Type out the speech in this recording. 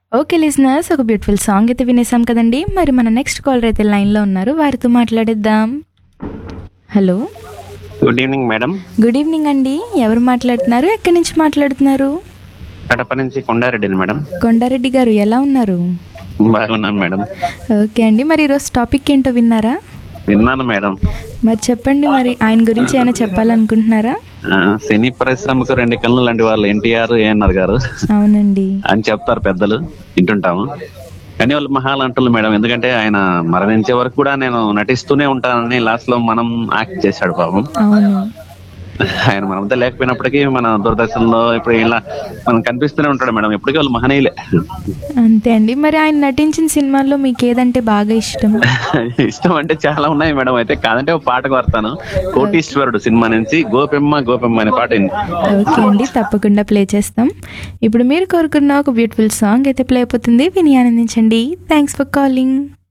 Okay listeners ఒక beautiful song అయితే వినేసాం కదండి మరి మన నెక్స్ట్ కాలర్ అయితే లైన్లో ఉన్నారు వారితో మాట్లాడేద్దాం hello good evening madam good evening అండి ఎవరు మాట్లాడుతున్నారు ఎక్కడి నుంచి మాట్లాడుతున్నారు కడప నుంచి కొండారెడ్డిని మేడం కొండారెడ్డి గారు ఎలా ఉన్నారు బాగున్నాను మేడం ఓకే అండి మరి ఈరోజు టాపిక్ ఏంటో విన్నారా విన్నాను మేడం మరి చెప్పండి మరి ఆయన గురించి ఏమైనా చెప్పాలనుకుంటున్నారా ఆ, సినీ పరిశ్రమకు రెండు కళ్ళు లాంటి వాళ్ళు ఎన్టీఆర్ ఏఎన్ఆర్ గారు అవునండి అని చెప్తారు పెద్దలు వింటుంటాము కానీ వాళ్ళు మహాలంటులు మేడం ఎందుకంటే ఆయన మరణించే వరకు కూడా నేను నటిస్తూనే ఉంటానని లాస్ట్ లో మనం యాక్ట్ చేశాడు పాపం అవును ఆయన మనమంతా లేకపోయినప్పటికీ మన దూరదర్శన్లో ఇప్పుడు ఇలా మనం కనిపిస్తూనే ఉంటాడు మేడం ఎప్పటికీ వాళ్ళు మహనీయులే అంతే అండి మరి ఆయన నటించిన సినిమాల్లో మీకు ఏదంటే బాగా ఇష్టం ఇష్టం అంటే చాలా ఉన్నాయి మేడం అయితే కాదంటే ఒక పాట కోరుతాను కోటీశ్వరుడు సినిమా నుంచి గోపెమ్మ గోపెమ్మ అనే పాట ఉంది. ఓకే అండి తప్పకుండా ప్లే చేస్తాం ఇప్పుడు మీరు కోరుకున్న ఒక బ్యూటిఫుల్ సాంగ్ అయితే ప్లే అయిపోతుంది విని ఆనందించండి థ్యాంక్స్ ఫర్ కాలింగ్